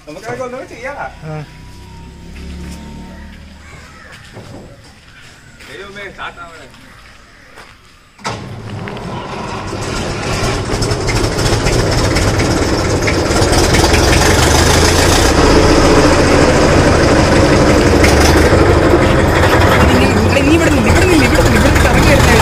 നമുക്കതൊക്കെ ഒന്നുകൂടെ ചെയ്യാം ദൈവമേ സ്റ്റാർട്ടാവണേ നീ ഇവിടെ നിന്ന് ഇവിടെ നിന്ന് ഇവിടെ നിന്ന് ഇവിടെ ഇറങ്ങി വരുന്നേ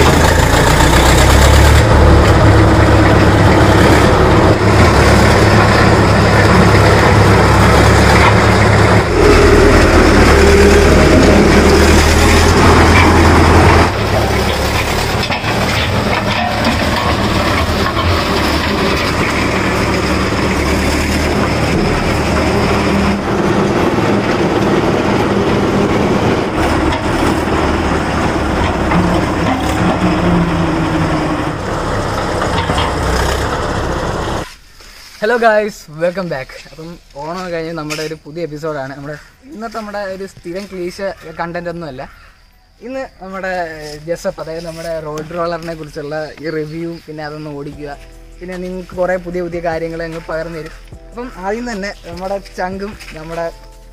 ഹലോ ഗായ്സ് വെൽക്കം ബാക്ക് അപ്പം ഓണം കഴിഞ്ഞ് നമ്മുടെ ഒരു പുതിയ എപ്പിസോഡാണ് നമ്മുടെ ഇന്നത്തെ നമ്മുടെ ഒരു സ്ഥിരം ക്ലീശ കണ്ടന്റ് ഒന്നുമല്ല ഇന്ന് നമ്മുടെ ജസഫ് അതായത് നമ്മുടെ റോഡ് റോളറിനെ കുറിച്ചുള്ള ഈ റിവ്യൂവും പിന്നെ അതൊന്ന് ഓടിക്കുക പിന്നെ നിങ്ങൾക്ക് കുറേ പുതിയ പുതിയ കാര്യങ്ങൾ ഞങ്ങൾ പകർന്നു തരും അപ്പം ആദ്യം തന്നെ നമ്മുടെ ചങ്കും നമ്മുടെ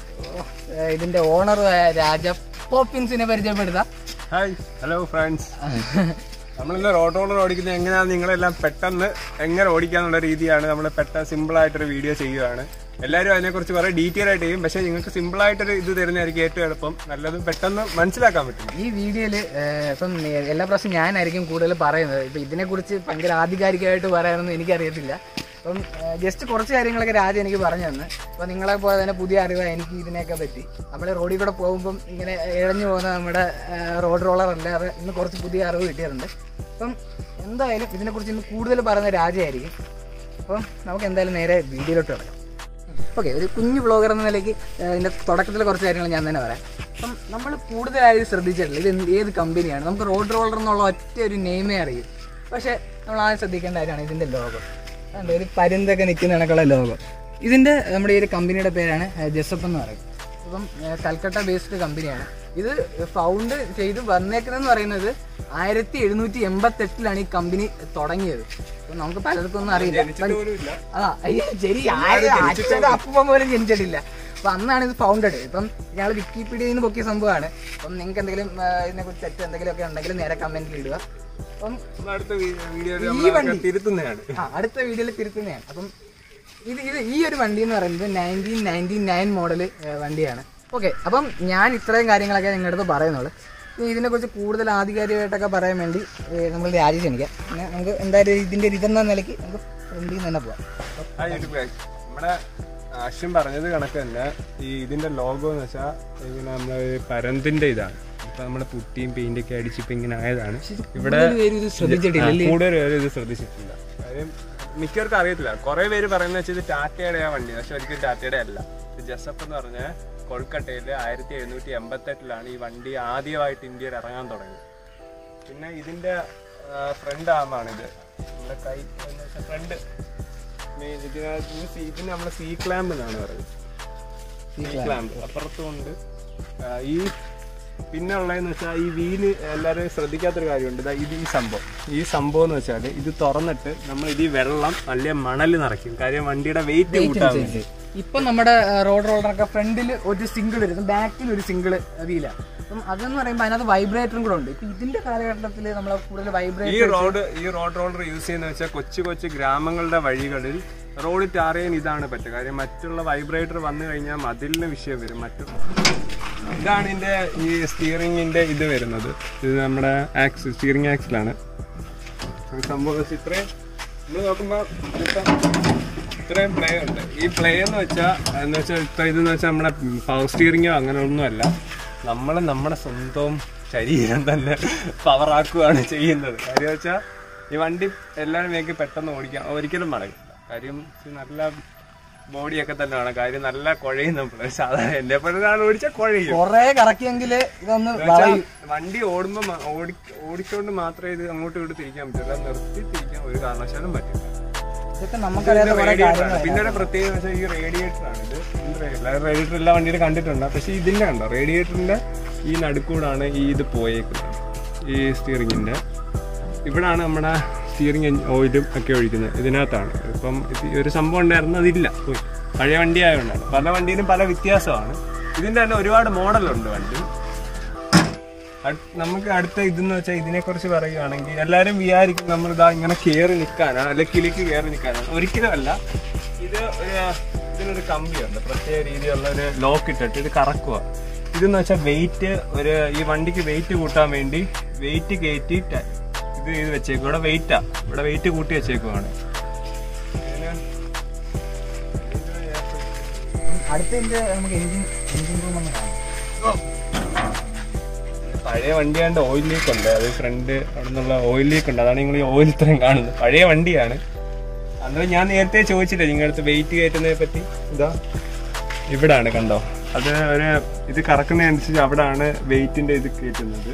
ഏഹ്, ഇതിന്റെ ഓണറുമായ രാജ പോപ്പിൻസിനെ പരിചയപ്പെടുത്താം ഹായ് ഹലോ ഫ്രണ്ട്സ് നമ്മളിന്ന് റോഡ് റോളർ ഓടിക്കുന്നത് എങ്ങനെയാണ് നിങ്ങളെല്ലാം പെട്ടെന്ന് എങ്ങനെ ഓടിക്കാന്നുള്ള രീതിയാണ് നമ്മൾ പെട്ടെന്ന് സിമ്പിൾ ആയിട്ടൊരു വീഡിയോ ചെയ്യുകയാണ് എല്ലാവരും അതിനെക്കുറിച്ച് കുറേ ഡീറ്റെയിൽ ആയിട്ട് ചെയ്യും പക്ഷേ നിങ്ങൾക്ക് സിമ്പിൾ ആയിട്ടൊരു ഇത് തരുന്നതായിരിക്കും ഏറ്റവും എളുപ്പം നല്ലതും പെട്ടെന്ന് മനസ്സിലാക്കാൻ പറ്റും ഈ വീഡിയോയില് ഇപ്പം നേ- എല്ലാ പ്രാവശ്യം ഞാനായിരിക്കും കൂടുതൽ പറയുന്നത് ഇപ്പം ഇതിനെക്കുറിച്ച് ഭയങ്കര ആധികാരികമായിട്ട് പറയാനൊന്നും എനിക്കറിയത്തില്ല അപ്പം ജസ്റ്റ് കുറച്ച് കാര്യങ്ങളൊക്കെ രാജ എനിക്ക് പറഞ്ഞു തന്നു അപ്പം നിങ്ങളെ പോലെ തന്നെ പുതിയ അറിവാണ് എനിക്ക് ഇതിനെയൊക്കെ പറ്റി നമ്മൾ റോഡിൽ കൂടെ പോകുമ്പം ഇങ്ങനെ ഇഴഞ്ഞു പോകുന്ന നമ്മുടെ റോഡ് റോളർ അല്ലാതെ ഇന്ന് കുറച്ച് പുതിയ അറിവ് കിട്ടിയിട്ടുണ്ട് അപ്പം എന്തായാലും ഇതിനെക്കുറിച്ച് ഇന്ന് കൂടുതൽ പറയുന്ന രാജയായിരിക്കും അപ്പം നമുക്ക് എന്തായാലും നേരെ വീഡിയോയിലോട്ട് കിടക്കാം ഓക്കെ ഒരു കുഞ്ഞു ബ്ലോഗർ എന്ന നിലയ്ക്ക് ഏഹ്, ഇതിന്റെ തുടക്കത്തിൽ കുറച്ച് കാര്യങ്ങൾ ഞാൻ തന്നെ പറയാം അപ്പം നമ്മൾ കൂടുതലായി ശ്രദ്ധിച്ചിട്ടില്ല ഇത് എന്ത് ഏത് കമ്പനിയാണ് നമുക്ക് റോഡ് റോളർ എന്നുള്ള ഒറ്റ ഒരു നെയിമേ അറിയും പക്ഷേ നമ്മൾ ആദ്യം ശ്രദ്ധിക്കേണ്ട കാര്യമാണ് ഇതിന്റെ ലോഗോ അതുകൊണ്ട് ഒരു പരുന്തൊക്കെ നിൽക്കുന്ന കണക്കുള്ള ലോഗോ ഇതിന്റെ നമ്മുടെ ഈ ഒരു കമ്പനിയുടെ പേരാണ് ഏഹ്, ജെസപ്പ് എന്ന് പറയും ഇപ്പം ഏഹ്, കൽക്കട്ട ബേസ്ഡ് കമ്പനിയാണ് ഇത് ഫൗണ്ട് ചെയ്ത് വന്നേക്കുന്നതെന്ന് പറയുന്നത് ആയിരത്തി എഴുന്നൂറ്റി എൺപത്തി എട്ടിലാണ് ഈ കമ്പനി തുടങ്ങിയത് അപ്പം നമുക്ക് പലർക്കും ഒന്നും അറിയില്ല പോലും ഇല്ല ആ അയ്യോ ശരി അച്ഛൻ്റെ അപ്പം പോലും ജനിച്ചിട്ടില്ല അപ്പൊ അന്നാണ് ഇത് ഫൗണ്ടഡ് ഇപ്പം ഞങ്ങൾ വിക്കിപീഡിയയിൽ നിന്ന് പൊക്കിയ സംഭവമാണ് അപ്പം നിങ്ങൾക്ക് എന്തെങ്കിലും ഇതിനെ കുറിച്ച് തെറ്റ് എന്തെങ്കിലും ഒക്കെ ഉണ്ടെങ്കിൽ നേരെ കമന്റിൽ ഇടുക അപ്പം നമ്മൾ അടുത്ത വീഡിയോയിൽ ഈ നമ്മൾ വണ്ടി. തിരുത്തുന്നതാണ് ആ അടുത്ത വീഡിയോയിൽ തിരുത്തുന്നതാണ് അപ്പം ഇത് ഇത് ഈ ഒരു വണ്ടി എന്ന് പറയുന്നത് നയൻറ്റീൻ നയൻറ്റി നയൻ മോഡൽ വണ്ടിയാണ് ഓക്കെ അപ്പം ഞാൻ ഇത്രയും കാര്യങ്ങളൊക്കെ നിങ്ങളുടെ അടുത്ത് പറയുന്നുള്ളൂ ഇനി ഇതിനെക്കുറിച്ച് കൂടുതൽ ആധികാരികമായിട്ടൊക്കെ പറയാൻ വേണ്ടി ഏ, നമ്മൾ രാജി ക്ഷണിക്കാം പിന്നെ നമുക്ക് എന്തായാലും ഇതിൻ്റെ ഒരു ഇതെന്ന നിലയ്ക്ക് നമുക്ക് ഫ്രണ്ടിൽ നിന്ന് തന്നെ പോവാം ഹായ് യൂട്യൂബ് ഗൈസ് നമ്മുടെ അശ്വിൻ പറഞ്ഞത് കണക്ക് തന്നെ ഈ ഇതിന്റെ ലോഗോ എന്ന് വെച്ചാൽ ഇങ്ങനെ നമ്മളെ പരന്തിന്റെ ഇതാണ് ഇപ്പൊ നമ്മുടെ പുട്ടിയും പെയിന്റ് ഒക്കെ അടിച്ചിപ്പോ ഇങ്ങനെ ആയതാണ് ഇവിടെ കൂടുതൽ പേര് ഇത് ശ്രദ്ധിച്ചിട്ടില്ല ആ, കൂടുതൽ പേര് ഇത് ശ്രദ്ധിച്ചിട്ടില്ല കാര്യം മിക്കവർക്കും അറിയത്തില്ല കുറെ പേര് പറയുന്നത് വെച്ചാൽ ഇത് ടാറ്റയുടെ ആ വണ്ടി പക്ഷെ ഒരിക്കലും ടാറ്റയുടെ അല്ല ഇത് ജസപ്പ് എന്ന് പറഞ്ഞ കൊൽക്കട്ടയിൽ ആയിരത്തി എഴുന്നൂറ്റി എൺപത്തെട്ടിലാണ് ഈ വണ്ടി ആദ്യമായിട്ട് ഇന്ത്യയിൽ ഇറങ്ങാൻ തുടങ്ങിയത് പിന്നെ ഇതിന്റെ ഫ്രണ്ട് ആമാണിത് നമ്മുടെ കൈ ഫ്രണ്ട് ഇതിനകത്ത് ഇത് സീ- ഇതിന് നമ്മളെ സീ ക്ലാമ്പ് എന്നാണ് പറയുന്നത് സീ ക്ലാമ്പ് അപ്പുറത്തുകൊണ്ട് ആ, ഈ പിന്നെ ഉള്ളതെന്ന് വെച്ചാൽ ഈ വീല് എല്ലാവരും ശ്രദ്ധിക്കാത്തൊരു കാര്യമുണ്ട് ദാ ഇത് ഈ സംഭവം ഈ സംഭവം എന്ന് വെച്ചാൽ ഇത് തുറന്നിട്ട് നമ്മൾ ഇത് ഈ വെള്ളം നല്ല മണൽ നിറയ്ക്കും കാര്യം വണ്ടിയുടെ വെയിറ്റ് കൂട്ടാൻ വേണ്ടി ഇപ്പൊ നമ്മുടെ റോഡ് റോളറൊക്കെ ഫ്രണ്ടിൽ ഒരു സിംഗിൾ വരും ബാക്കിൽ ഒരു സിംഗിൾ വീല അപ്പം അതെന്ന് പറയുമ്പോൾ അതിനകത്ത് വൈബ്രേറ്ററും കൂടെ ഉണ്ട് ഇപ്പൊ ഇതിന്റെ കാലഘട്ടത്തിൽ നമ്മൾ കൂടുതൽ ഈ വൈബ്രേറ്റർ റോഡ് ഈ റോഡ് റോളർ യൂസ് ചെയ്യുന്ന വെച്ചാൽ കൊച്ചു കൊച്ചു ഗ്രാമങ്ങളുടെ വഴികളിൽ റോഡ് ടാർ ചെയ്യാൻ ഇതാണ് പറ്റുക കാര്യം മറ്റുള്ള വൈബ്രേറ്റർ വന്നു കഴിഞ്ഞാൽ മതിലിന് വിഷയം വരും മറ്റുള്ള ഇതാണ് ഇതിന്റെ ഈ സ്റ്റിയറിംഗിന്റെ ഇത് വരുന്നത് ഇത് നമ്മുടെ ആക്സ് സ്റ്റിയറിംഗ് ആക്സിലാണ് സംഭവം വെച്ചാൽ ഇത്രയും നമ്മൾ നോക്കുമ്പോൾ ഇപ്പം ഇത്രയും പ്ലേ ഉണ്ട് ഈ പ്ലേ എന്ന് വെച്ചാൽ എന്ന് വെച്ചാൽ ഇത്ര ഇതെന്ന് വെച്ചാൽ നമ്മുടെ പവർ സ്റ്റിയറിങ്ങോ അങ്ങനെ ഒന്നുമല്ല നമ്മൾ നമ്മുടെ സ്വന്തം ശരീരം തന്നെ പവർ ആക്കുകയാണ് ചെയ്യുന്നത് കാര്യം വെച്ചാൽ ഈ വണ്ടി എല്ലാവരും വേഗം പെട്ടെന്ന് ഓടിക്കാം ഒരിക്കലും മടങ്ങില്ല കാര്യം ഇത് നല്ല ബോഡിയൊക്കെ തന്നെയാണ് കാര്യം നല്ല കുഴയും നമ്മൾ സാധാരണ എന്നെ പോലെ ഒരാൾ ഓടിച്ചാൽ കുഴയും കൊറേ കറക്കിയെങ്കിൽ ഇതൊന്ന് എന്നുവെച്ചാ വണ്ടി ഓടുമ്പോ മ- ഓടി ഓടിച്ചോണ്ട് മാത്രമേ ഇത് അങ്ങോട്ടും ഇങ്ങോട്ടും തിരിക്കാൻ പറ്റുള്ളൂ അല്ലാതെ നിർത്തി തിരിക്കാൻ ഒരു കാരണവശാലും പറ്റില്ല ഇതൊക്കെ നമുക്കറിയാത്ത കുറെ കാര്യങ്ങൾ പിന്നെ ഒരു പ്രത്യേകത വെച്ചാൽ ഈ റേഡിയേറ്റർ ആണ് ഇത് റേഡിയേറ്റർ എല്ലാ വണ്ടിയിലും കണ്ടിട്ടുണ്ട് പക്ഷെ ഇതിന്റെ കണ്ടോ റേഡിയേറ്ററിന്റെ ഈ നടുക്കൂടാണ് ഈ ഇത് പോയേക്കുന്നത് ഈ സ്റ്റിയറിങ്ങിന്റെ ഇവിടാണ് നമ്മുടെ സ്റ്റിയറിംഗ് ഓയിലും ഒക്കെ ഒഴിക്കുന്നത് ഇതിനകത്താണ് ഇപ്പം ഇത് ഈ ഒരു സംഭവം ഉണ്ടായിരുന്നു അതില്ല പോയി പഴയ വണ്ടി ആയതുകൊണ്ടാണ് പല വണ്ടിയിലും പല വ്യത്യാസമാണ് ഇതിന്റെ തന്നെ ഒരുപാട് മോഡലുണ്ട് വണ്ടി അട്- നമുക്ക് അടുത്ത ഇതെന്ന് വെച്ചാൽ ഇതിനെ കുറിച്ച് പറയുകയാണെങ്കിൽ എല്ലാവരും വിചാരിക്കും നമ്മൾ ഇതാ ഇങ്ങനെ കയറി നിൽക്കാനാണ് അല്ലെ കിളിക്ക് കയറി നിൽക്കാനാണ് ഒരിക്കലും അല്ല ഇത് ഒരു ഇതിനൊരു കമ്പിയുണ്ട് പ്രത്യേക രീതിയിലുള്ള ഒരു ലോക്ക് ഇട്ടിട്ട് ഇത് കറക്കുക ഇതെന്ന് വെച്ചാൽ വെയിറ്റ് ഒരു ഈ വണ്ടിക്ക് വെയിറ്റ് കൂട്ടാൻ വേണ്ടി വെയിറ്റ് കയറ്റി ട- ഇത് ചെയ്ത് വെച്ചേക്കും ഇവിടെ വെയിറ്റാ ഇവിടെ വെയിറ്റ് കൂട്ടി വെച്ചേക്കുവാണ് ഇതിന് അടുത്ത ഇതിന്റെ നമുക്ക് എഞ്ചിൻ എഞ്ചിൻ റൂം ഒന്ന് കാണാം പഴയ വണ്ടിയാണ്ട് ഓയിൽ ലീക്ക് ഉണ്ട് അത് ഫ്രണ്ട് അവിടെ നിന്നുള്ള ഓയിൽ ലീക്ക് ഉണ്ട് അതാണ് നിങ്ങൾ ഈ ഓയിൽ ഇത്രയും കാണുന്നത് പഴയ വണ്ടിയാണ് അന്നേരം ഞാൻ നേരത്തെ ചോദിച്ചില്ലേ നിങ്ങളുടെ അടുത്ത് വെയിറ്റ് കയറ്റുന്നതിനെ പറ്റി ഇതാ ഇവിടാണ് കണ്ടോ അത് ഒരു ഇത് കറക്കുന്നതനുസരിച്ച് അവിടാണ് വെയിറ്റിന്റെ ഇത് കയറ്റുന്നത്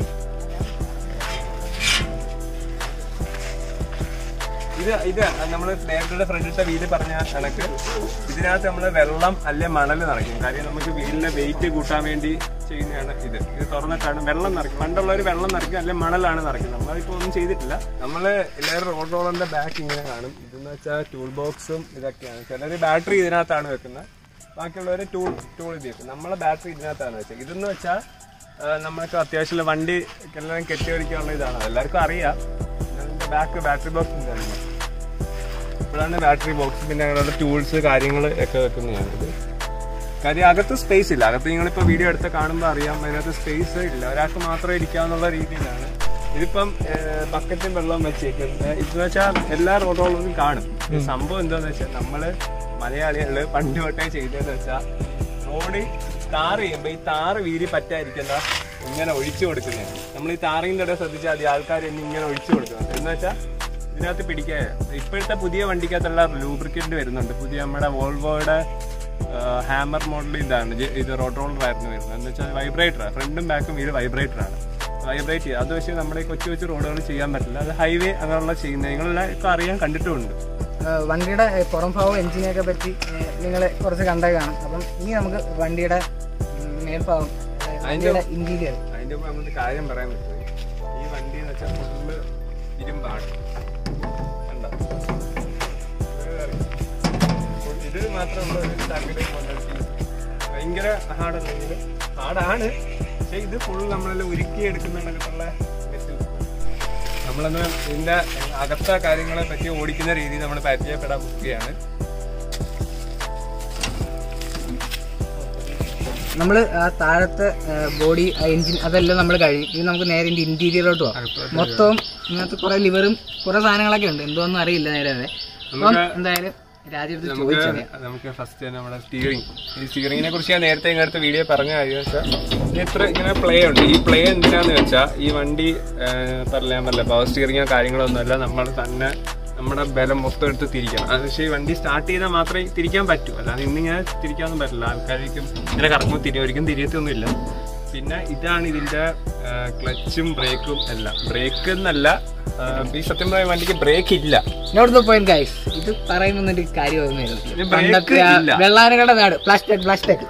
ഇത് ഇത് നമ്മൾ നേരത്തെ ഫ്രണ്ടിലത്തെ വീല് പറഞ്ഞ കണക്ക് ഇതിനകത്ത് നമ്മൾ വെള്ളം അല്ലെ മണൽ നിറയ്ക്കും കാര്യം നമുക്ക് വീലിന്റെ വെയിറ്റ് കൂട്ടാൻ വേണ്ടി ചെയ്യുന്നതാണ് ഇത് ഇത് തുറന്നിട്ടാണ് വെള്ളം നിറയ്ക്കും പണ്ടുള്ളവർ വെള്ളം നിറയ്ക്കും അല്ലെ മണലാണ് നിറയ്ക്കുന്നത് നമ്മളിപ്പോ ഒന്നും ചെയ്തിട്ടില്ല നമ്മള് എല്ലാവരും റോഡ് റോളറിന്റെ ബാക്ക് ഇങ്ങനെ കാണും ഇതെന്ന് വെച്ചാൽ ടൂൾ ബോക്സും ഇതൊക്കെയാണ് ചിലർ ബാറ്ററി ഇതിനകത്താണ് വെക്കുന്നത് ബാക്കിയുള്ളവർ ടൂൾ ടൂൾ ഇത് വെക്കും നമ്മളെ ബാറ്ററി ഇതിനകത്താണ് വെച്ചത് ഇതെന്ന് വെച്ചാൽ നമുക്ക് അത്യാവശ്യമുള്ള വണ്ടി എല്ലാം കെട്ടിയൊടിക്കാനുള്ള ഇതാണ് എല്ലാവർക്കും അറിയാം ബാക്ക് ബാറ്ററി ബോക്സ് ഇതാണ് ഇപ്പോഴാണ് ബാറ്ററി ബോക്സ് പിന്നെ അങ്ങനെയുള്ള ടൂൾസ് കാര്യങ്ങൾ ഒക്കെ വെക്കുന്നതാണ് ഇത് കാര്യം അകത്ത് സ്പേസ് ഇല്ല അകത്ത് നിങ്ങളിപ്പോൾ വീഡിയോ എടുത്ത് കാണുമ്പോൾ അറിയാം അതിനകത്ത് സ്പേസ് ഇല്ല ഒരാൾക്ക് മാത്രമേ ഇരിക്കാന്നുള്ള രീതിയിലാണ് ഇതിപ്പം ബക്കറ്റും വെള്ളവും വെച്ചേക്കുന്നത് ഇതെന്ന് വെച്ചാൽ എല്ലാ റോഡുകളും കാണും ഇത് സംഭവം എന്താന്ന് വെച്ചാൽ നമ്മള് മലയാളികള് പണ്ട് തൊട്ടേ ചെയ്തതെന്ന് വെച്ചാൽ റോഡിൽ താറ് ചെയ്യുമ്പോൾ ഈ താറ് വീതി പറ്റാതിരിക്കുന്ന ഇങ്ങനെ ഒഴിച്ചു കൊടുക്കുന്നതാണ് നമ്മൾ ഈ താറിൻ്റെ ഇടയിൽ ശ്രദ്ധിച്ചാൽ മതി ആൾക്കാർ എന്നെ ഇങ്ങനെ ഒഴിച്ചു കൊടുക്കുന്നത് എന്ന് വെച്ചാൽ ഇതിനകത്ത് പിടിക്കാൻ ഇപ്പോഴത്തെ പുതിയ വണ്ടിക്കകത്തുള്ള ലൂബ്രിക്കന്റ് വരുന്നുണ്ട് പുതിയ നമ്മുടെ വോൾവോയുടെ ഹാമർ മോഡൽ ഇതാണ് ജെ- ഇത് റോഡ് റോളർ ആയിരുന്നു വരുന്നത് എന്ന് വെച്ചാൽ വൈബ്രേറ്റർ ഫ്രണ്ടും ബാക്കും ഇത് വൈബ്രേറ്റർ ആണ് വൈബ്രേറ്റ് ചെയ്യുക അത് വെച്ച് നമ്മുടെ ഈ കൊച്ചു കൊച്ചു റോഡുകൾ ചെയ്യാൻ പറ്റില്ല അത് ഹൈവേ അങ്ങനെയുള്ള ചെയ്യുന്നത് നിങ്ങളെല്ലാം ഇപ്പൊ അറിയാൻ കണ്ടിട്ടുമുണ്ട് ഏഹ് വണ്ടിയുടെ ഏഹ് പുറം ഭാഗവും എഞ്ചിനെയൊക്കെ പറ്റി നിങ്ങൾ കുറച്ച് കണ്ടേ കാണും അപ്പം ഇനി നമുക്ക് വണ്ടിയുടെ ഉം, മേൽഭാഗം അതായത് വണ്ടിയുടെ ഇന്റീരിയർ അതിന്റെ മുമ്പ് നമുക്ക് കാര്യം പറയാൻ പറ്റും ഈ വണ്ടി എന്ന് വെച്ചാൽ ഫുള്ള് ഇരുമ്പാണ് കണ്ടോ? ഇത് അറിയാം. ഫുൾ ഇത് മാത്രമുള്ള ഒരു തകിട് കൊണ്ടുവച്ച് ഭയങ്കര ഹാർഡല്ലെങ്കിൽ ഹാർഡാണ് പക്ഷെ ഇത് ഫുൾ നമ്മളെല്ലാം ഉരുക്കി എടുക്കുന്നുണ്ടെങ്കിലുള്ള മെറ്റൽ നമ്മളന്ന് ഇതിന്റെ അകത്ത കാര്യങ്ങളെ പറ്റി ഓടിക്കുന്ന രീതി നമ്മൾ പരിചയപ്പെടാൻ ബുക്കുകയാണ് നമ്മൾ ആ താഴത്തെ ബോഡി എഞ്ചിൻ അതെല്ലാം നമ്മൾ കഴിഞ്ഞു ഇത് നമുക്ക് നേരെ ഇതിന്റെ ഇന്റീരിയറിലോട്ട് പോകാം മൊത്തവും ഇതിനകത്ത് കുറെ ലിവറും കുറെ സാധനങ്ങളൊക്കെ ഉണ്ട് എന്തോന്നും അറിയില്ല നേരെ അതെ അപ്പം എന്തായാലും രാജ്യത്ത് നമുക്ക് ചോദിച്ചറിയാം നമുക്ക് ഫസ്റ്റ് തന്നെ നമ്മുടെ സ്റ്റിയറിംഗ് ഈ സ്റ്റിയറിംഗിനെ കുറിച്ച് ഞാൻ നേരത്തെ ഇങ്ങനത്തെ വീഡിയോ പറഞ്ഞ കാര്യം വെച്ചാൽ ഇത്ര ഇങ്ങനെ പ്ലേ ഉണ്ട് ഈ പ്ലേ എന്തിനാന്ന് വെച്ചാൽ ഈ വണ്ടി പറയാൻ പറ്റില്ല പവർ സ്റ്റിയറിങ്ങോ കാര്യങ്ങളോ ഒന്നുമല്ല നമ്മൾ തന്നെ നമ്മുടെ ബലം മൊത്തം എടുത്ത് തിരിക്കണം അത് പക്ഷേ ഈ വണ്ടി സ്റ്റാർട്ട് ചെയ്താൽ മാത്രമേ തിരിക്കാൻ പറ്റൂ അല്ലാതെ ഇന്നിങ്ങനെ തിരിക്കാനൊന്നും പറ്റില്ല ആൾക്കാർക്കും ഇങ്ങനെ കറക്കുമ്പോൾ തിരി ഒരിക്കലും തിരിയത്തൊന്നുമില്ല പിന്നെ ഇതാണ് ഇതിന്റെ ക്ലച്ചും ബ്രേക്കും എല്ലാം ബ്രേക്ക് എന്നല്ല ആ, ഈ സത്യം പറയാൻ വണ്ടിക്ക് ബ്രേക്ക് ഇല്ല നോട്ട് ദ പോയിന്റ് ഗൈസ് ഇത് പറയുന്ന ഒരു കാര്യമൊന്നുമില്ല ഇത് പണ്ടത്തെ ആ ഇല്ല. വെള്ളാനകളുടെ നാട് പ്ലാസ്റ്റിക് പ്ലാസ്റ്റിക്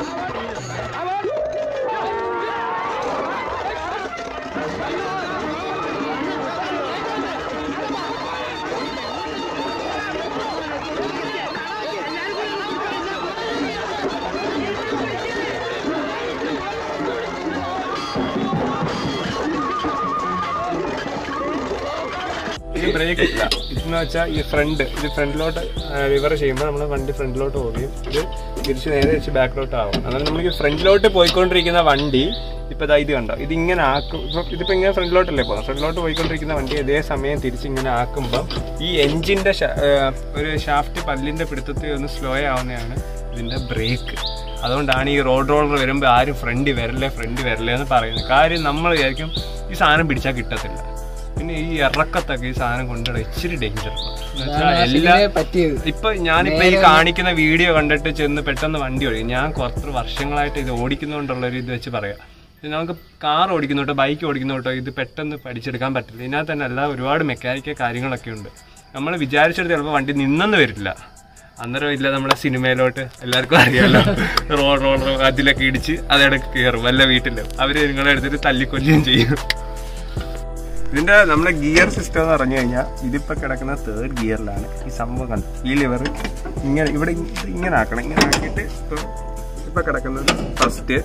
ഇത് ബ്രേക്ക് ഇല്ല ഇതെന്ന് വെച്ചാൽ ഈ ഫ്രണ്ട് ഇത് ഫ്രണ്ടിലോട്ട് റിവർ ചെയ്യുമ്പോൾ നമ്മൾ വണ്ടി ഫ്രണ്ടിലോട്ട് പോവുകയും ഇത് തിരിച്ച് നേരെ തിരിച്ച് ബാക്കിലോട്ട് ആവും അന്നേരം നമുക്ക് ഫ്രണ്ടിലോട്ട് പോയിക്കൊണ്ടിരിക്കുന്ന വണ്ടി ഇപ്പൊ ദാ ഇത് കണ്ടോ ഇത് ഇങ്ങനെ ആക്കും ഇപ്പൊ ഇതിപ്പോ ഇങ്ങനെ ഫ്രണ്ടിലോട്ടല്ലേ പോകുന്നത് ഫ്രണ്ടിലോട്ട് പോയിക്കൊണ്ടിരിക്കുന്ന വണ്ടി ഇതേ സമയം തിരിച്ച് ഇങ്ങനെ ആക്കുമ്പോൾ ഈ എഞ്ചിന്റെ ഒരു ഷാഫ്റ്റ് പല്ലിന്റെ പിടുത്തത്തിൽ ഒന്ന് സ്ലോ ആവുന്നതാണ് ഇതിന്റെ ബ്രേക്ക് അതുകൊണ്ടാണ് ഈ റോഡ് റോളർ വരുമ്പോൾ ആരും ഫ്രണ്ട് വരല്ലേ ഫ്രണ്ട് വരല്ലേ എന്ന് പറയുന്നത് കാര്യം നമ്മൾ വിചാരിക്കും ഈ സാധനം പിടിച്ചാൽ കിട്ടത്തില്ല പിന്നെ ഈ ഇറക്കത്തൊക്കെ ഈ സാധനം കൊണ്ടിട ഇച്ചിരി ഡേഞ്ചർ എല്ലാ പറ്റിയത് ഇപ്പൊ ഞാനിപ്പോ ഈ കാണിക്കുന്ന വീഡിയോ കണ്ടിട്ട് ചെന്ന് പെട്ടെന്ന് വണ്ടി ഓടിക്കും ഞാൻ കുറച്ച് വർഷങ്ങളായിട്ട് ഇത് ഓടിക്കുന്നതുകൊണ്ടുള്ള ഒരു ഇത് വെച്ച് പറയാം ഇത് നമുക്ക് കാർ ഓടിക്കുന്നോട്ടോ ബൈക്ക് ഓടിക്കുന്നോട്ടോ ഇത് പെട്ടെന്ന് പഠിച്ചെടുക്കാൻ പറ്റില്ല ഇതിനകത്ത് തന്നെ എല്ലാ ഒരുപാട് മെക്കാനിക്കൽ കാര്യങ്ങളൊക്കെ ഉണ്ട് നമ്മൾ വിചാരിച്ചെടുത്ത് ചിലപ്പോൾ വണ്ടി നിന്നെന്ന് വരില്ല അന്നേരം ഇല്ല നമ്മുടെ സിനിമയിലോട്ട് എല്ലാവർക്കും അറിയാലോ റോഡ് റോഡ് അതിലൊക്കെ ഇടിച്ച് അതിടക്ക് കയറും വല്ല വീട്ടിലും അവര് നിങ്ങളെ എടുത്തിട്ട് തല്ലിക്കൊല്ലുകയും ചെയ്യും ഇതിന്റെ നമ്മുടെ ഗിയർ സിസ്റ്റം എന്ന് പറഞ്ഞു കഴിഞ്ഞാൽ ഇതിപ്പോ കിടക്കുന്ന തേർഡ് ഗിയറിലാണ് ഈ സംഭവം കണ്ടു ഈ ലിവർ ഇങ്ങനെ ഇവിടെ ഇ- ഇങ്ങനെ ആക്കണം ഇങ്ങനെ ആക്കിയിട്ട് ഇപ്പം ഇപ്പൊ കിടക്കുന്നത് ഫസ്റ്റ്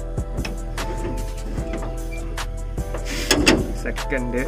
സെക്കൻഡ്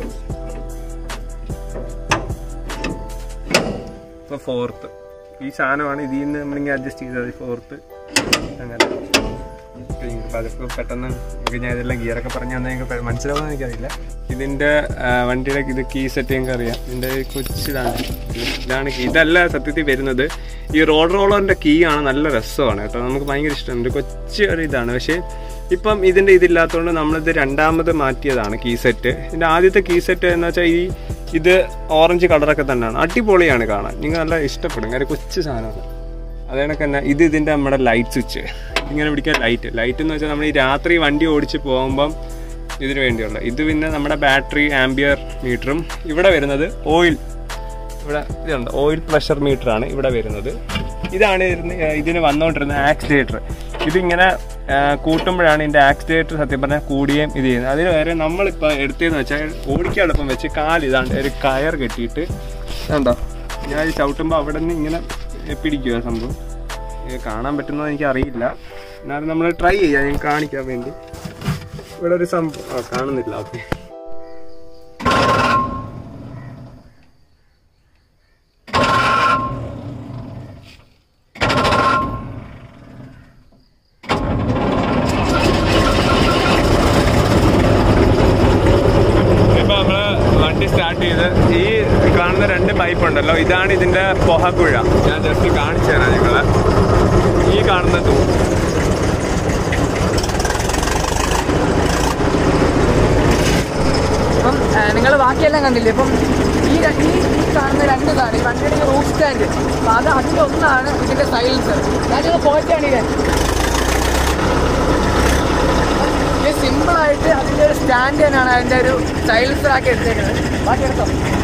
ഇപ്പൊ ഫോർത്ത് ഈ സാധനമാണ് ഇതിൽ നിന്ന് നമ്മളിങ്ങനെ അഡ്ജസ്റ്റ് ചെയ്തത് ഫോർത്ത് അങ്ങനെ പതിപ്പ് പെട്ടെന്ന് നിങ്ങൾക്ക് ഞാൻ ഇതെല്ലാം ഗിയറൊക്കെ പറഞ്ഞു തന്നെ നിങ്ങൾക്ക് മനസ്സിലാവുമെന്ന് എനിക്കറിയില്ല ഇതിന്റെ ആ, വണ്ടിയുടെ ഇത് കീ സെറ്റ് നിങ്ങൾക്ക് അറിയാം ഇതിന്റെ കൊച്ചിതാണ് ഇതാണ് key. ഇതല്ല സത്യത്തിൽ വരുന്നത് ഈ റോഡ് റോളറിന്റെ കീ ആണ് നല്ല രസമാണ് കേട്ടോ നമുക്ക് ഭയങ്കര ഇഷ്ടമുണ്ട് കൊച്ചു ഒരു ഇതാണ് പക്ഷേ ഇപ്പം ഇതിന്റെ ഇതില്ലാത്തതുകൊണ്ട് നമ്മളിത് രണ്ടാമത് മാറ്റിയതാണ് കീ സെറ്റ് ഇതിന്റെ ആദ്യത്തെ കീ സെറ്റ് എന്ന് വെച്ചാൽ ഈ ഇത് ഓറഞ്ച് കളറൊക്കെ തന്നെയാണ് അടിപൊളിയാണ് കാണാൻ നിങ്ങൾ നല്ല ഇഷ്ടപ്പെടും കാര്യം കൊച്ചു സാധനമാണ് അതേ കണക്ക് തന്നെ ഇത് ഇതിന്റെ നമ്മുടെ ലൈറ്റ് സ്വിച്ച് ഇങ്ങനെ പിടിക്കാൻ ലൈറ്റ് ലൈറ്റ് എന്ന് വെച്ചാൽ നമ്മൾ ഈ രാത്രി വണ്ടി ഓടിച്ച് പോകുമ്പം ഇതിന് വേണ്ടിയുള്ള ഇത് പിന്നെ നമ്മുടെ ബാറ്ററി ആംബിയർ മീറ്ററും ഇവിടെ വരുന്നത് ഓയിൽ ഇവിടെ ഇതുണ്ട് ഓയിൽ പ്രഷർ മീറ്റർ ആണ് ഇവിടെ വരുന്നത് ഇതാണ് ഇതിന് ഇതിന് വന്നുകൊണ്ടിരുന്ന ആക്സിലേറ്റർ ഇതിങ്ങനെ ആ, കൂട്ടുമ്പോഴാണ് ഇതിന്റെ ആക്സിലേറ്റർ സത്യം പറഞ്ഞാൽ കൂടുകയും ഇത് ചെയ്യുന്നത് അതിന് വരെ നമ്മളിപ്പോൾ എടുത്തതെന്ന് വെച്ചാൽ ഓടിക്കാൻ എളുപ്പം വെച്ച് കാല് ഇതാണ്ട് ഒരു കയർ കെട്ടിയിട്ട് കണ്ടോ ഞാൻ ഇത് ചവിട്ടുമ്പോൾ അവിടെ നിന്ന് ഇങ്ങനെ പിടിക്കുക സംഭവം ഇത് കാണാൻ പറ്റുന്നത് എനിക്ക് അറിയില്ല എന്നാലും നമ്മൾ ട്രൈ ചെയ്യാം ഞാൻ കാണിക്കാൻ വേണ്ടി ഇവിടെ ഒരു സംഭവം ആ, കാണുന്നില്ല ഓക്കെ ഇപ്പൊ നമ്മള് വണ്ടി സ്റ്റാർട്ട് ചെയ്ത് ഈ കാണുന്ന രണ്ട് പൈപ്പ് ഉണ്ടല്ലോ ഇതാണ് ഇതിന്റെ പൊഹക്കുഴ ഞാൻ ജസ്റ്റ് കാണിച്ചു തരാം നിങ്ങളെ ഈ കാണുന്ന തൂ അപ്പം നിങ്ങൾ ബാക്കിയെല്ലാം കണ്ടില്ലേ ഇപ്പം ഈ ര- ഈ ഈ കാണുന്ന രണ്ട് ഇതാണ് ഈ വണ്ടിയുടെ റൂഫ് സ്റ്റാൻഡ് അപ്പം അത് അതിൻ്റെ ഒന്നാണ് ഇതിൻ്റെ സൈലൻസർ ഞാനിത് പോയിട്ടാണ് ഇത് ഇത് സിമ്പിളായിട്ട് അതിൻ്റെ ഒരു സ്റ്റാൻഡ് തന്നെയാണ് അതിൻ്റെ ഒരു സൈലൻസർ ആക്കി എടുത്തേക്കുന്നത് ബാക്കി എടുത്തോ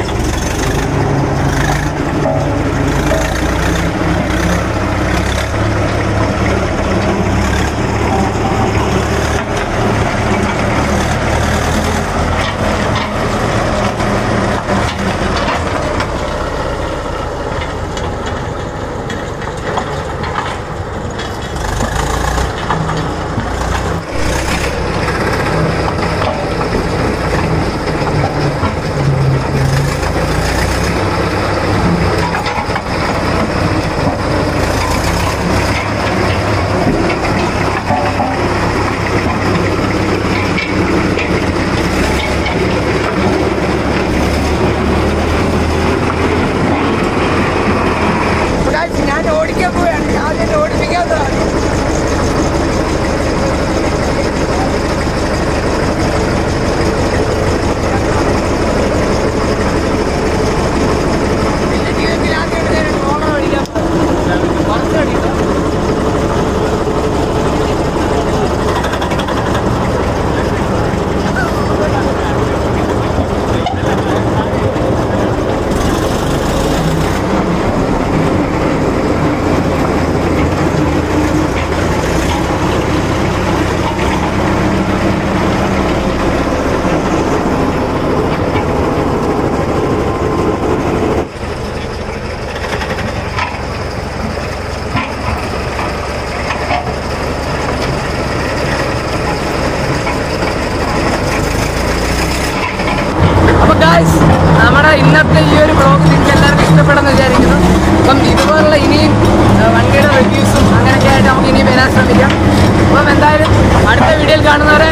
അപ്പൊ guys, ഞാൻ ഓടിക്കാൻ പോവുകയാണ് ഞാൻ എന്നെ ഓടിപ്പിക്കാത്തതാണ് പിന്നെ ജീവിതത്തിൽ ആദ്യമായിട്ട് ഞാൻ ഓണം ഓടിക്കാൻ പോകും. കുറച്ച് ഓടിക്കാം. അപ്പൊ ഗായ്സ് നമ്മുടെ ഇന്നത്തെ ഈ ഒരു ബ്ലോഗ് നിങ്ങൾക്ക് എല്ലാവർക്കും ഇഷ്ടപ്പെടുന്ന വിചാരിക്കുന്നു അപ്പം ഇതുപോലുള്ള ഇനിയും ആ, വണ്ടിയുടെ റിവ്യൂസും അങ്ങനെയൊക്കെ ആയിട്ട് നമുക്ക് ഇനിയും വരാൻ ശ്രമിക്കാം അപ്പം എന്തായാലും അടുത്ത വീഡിയോയിൽ കാണുന്നവരെ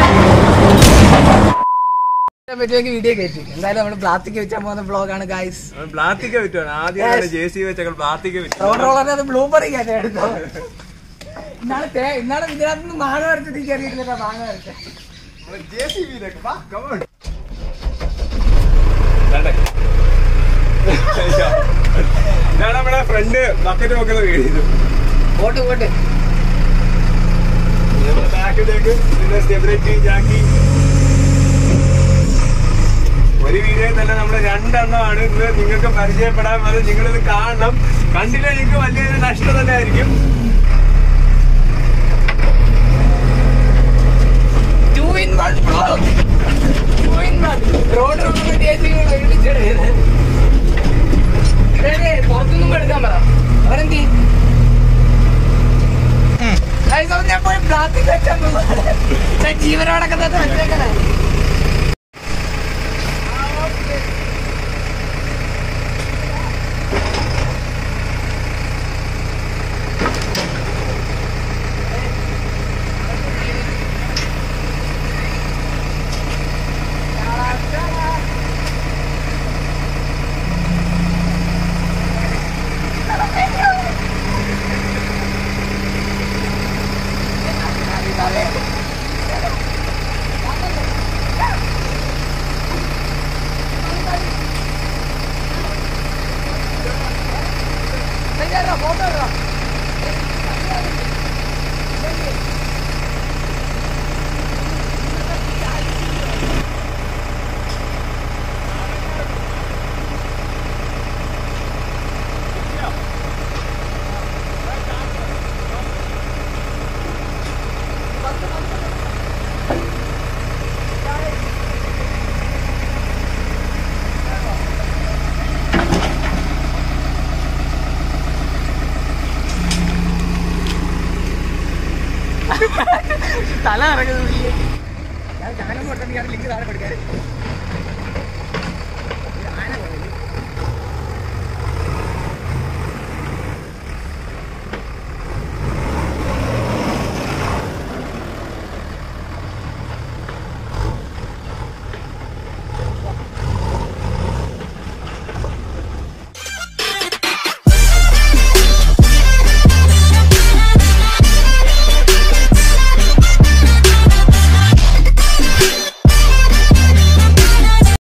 പറ്റുമെങ്കിൽ വീഡിയോ കയറ്റി എന്തായാലും നമ്മൾ പ്ലാസ്റ്റിക് വെച്ചാൽ പോകുന്ന ബ്ലോഗാണ് ഗായ്സ് പ്ലാസ്റ്റിക് വിറ്റുവാണ് ആദ്യം ജെ സി വെച്ചൊക്കെ പ്ലാസ്റ്റിക് വിറ്റു റോഡ് റോളറിന് അത് ബ്ലൂബറി എടുത്തോ ഇന്നാളെ തേ- ഇന്നാളെ ഇതിനകത്ത് നിന്ന് മാങ്ങ വരച്ചത് എനിക്ക് അറിയില്ല മാങ്ങ വരച്ച ജെ സി ബിയിലേക്ക് വാ കമോൺ ഇതാണ് നമ്മുടെ ഫ്രണ്ട് ബക്കറ്റ് വെക്കുന്ന വീട് പോട്ട് പോട്ട് ബാക്കിലേക്ക് ഇതിന്റെ സ്റ്റെബിലിറ്റി ജാക്കി ഒരു വീഡിയോയിൽ തന്നെ നമ്മൾ രണ്ടെണ്ണമാണ് ഇന്ന് നിങ്ങൾക്ക് പരിചയപ്പെടാൻ അത് നിങ്ങളിത് കാണണം കണ്ടില്ലേ നിങ്ങൾക്ക് വലിയൊരു നഷ്ടം തന്നെ ആയിരിക്കും two in one blog two in one road road ചേച്ചികളെ ഇടിച്ചിടരുത് പുറത്തുനിന്നും എടുക്കാൻ പറ അവരെന്തി ജീവനോടൊക്കെ തന്നെ വെച്ചേക്കണേ തല ഇറങ്ങുന്നു ഞാൻ ചാനം പൊട്ടണെങ്കിൽ ലിങ്ക് താഴെ കൊടുക്കാൻ